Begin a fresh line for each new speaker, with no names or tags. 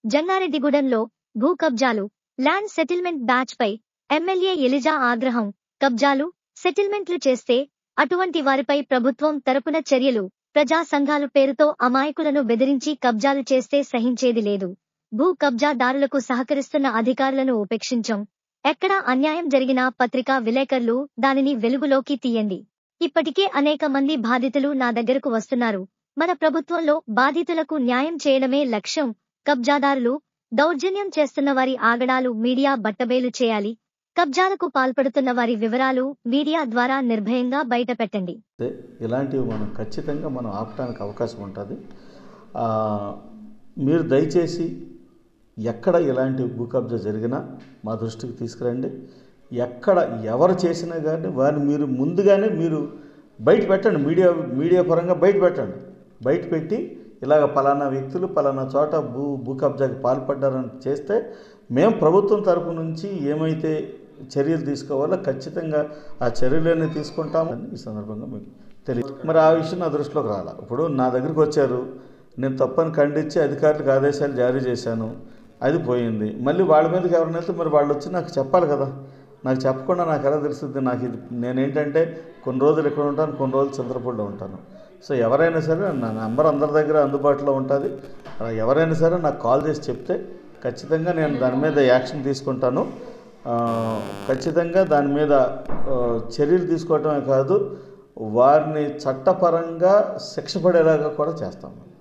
జంగారెడ్డిగూడెంలో భూ కబ్జాలు land settlement batch పై ఎమ్మెల్యే ఎలిజా ఆగ్రహం కబ్జాలు సెటిల్మెంట్లు చేస్తే అటువంటి వారిపై ప్రభుత్వం తరపున చర్యలు ప్రజా సంఘాల పేరుతో అమాయకులను బెదిరించి కబ్జాలు చేస్తే సహించేది లేదు భూ కబ్జాదారులకు సహకరిస్తున్న అధికారులను ఉపేక్షించం ఎక్కడా అన్యాయం జరిగినా పత్రికా విలేకరులు దానిని వెలుగులోకి తీయండి ఇప్పటికే అనేక మంది బాధితులు నా దగ్గరకు వస్తున్నారు మన ప్రభుత్వంలో బాధితులకు న్యాయం చేయడమే లక్ష్యం కబ్జాదారులు దౌర్జన్యం చేస్తున్న వారి ఆగడాలు మీడియా బట్టబేలు చేయాలి కబ్జాలకు పాల్పడుతున్న వారి వివరాలు మీడియా ద్వారా నిర్భయంగా బయటపెట్టండి
అదే ఇలాంటివి మనం ఖచ్చితంగా మనం ఆపడానికి అవకాశం ఉంటుంది ఆ, మీరు దయచేసి ఎక్కడ ఇలాంటి భూ కబ్జా జరిగినా మా దృష్టికి తీసుకురండి ఎక్కడ ఎవరు చేసినా కానీ వారిని మీరు ముందుగానే మీరు బయట పెట్టండి మీడియా మీడియా పరంగా బయట పెట్టండి బయట పెట్టి ఇలాగ పలానా వ్యక్తులు పలానా చోట భూ భూ కబ్జాకి పాల్పడ్డారని చేస్తే మేము ప్రభుత్వం తరపు నుంచి ఏమైతే చర్యలు తీసుకోవాలో ఖచ్చితంగా ఆ చర్యలన్నీ తీసుకుంటామని ఈ సందర్భంగా మీకు తెలియదు మరి ఆ విషయం నా దృష్టిలోకి రాలా ఇప్పుడు నా దగ్గరికి వచ్చారు నేను తప్పని ఖండించి అధికారులకు ఆదేశాలు జారీ చేశాను అది పోయింది మళ్ళీ వాళ్ళ మీదకి ఎవరైనా వెళ్తే మరి వాళ్ళు వచ్చి నాకు చెప్పాలి కదా నాకు చెప్పకుండా నాకు ఎలా తెలుస్తుంది నాకు ఇది నేనేంటంటే కొన్ని రోజులు ఇక్కడ ఉంటాను కొన్ని రోజులు చంద్రపూడిలో ఉంటాను సో ఎవరైనా సరే నా నెంబర్ అందరి దగ్గర అందుబాటులో ఉంటుంది అలా ఎవరైనా సరే నాకు కాల్ చేసి చెప్తే ఖచ్చితంగా నేను దాని మీద యాక్షన్ తీసుకుంటాను ఆ, ఖచ్చితంగా దాని మీద ఆ, చర్యలు తీసుకోవటమే కాదు వారిని చట్టపరంగా శిక్ష పడేలాగా కూడా చేస్తాము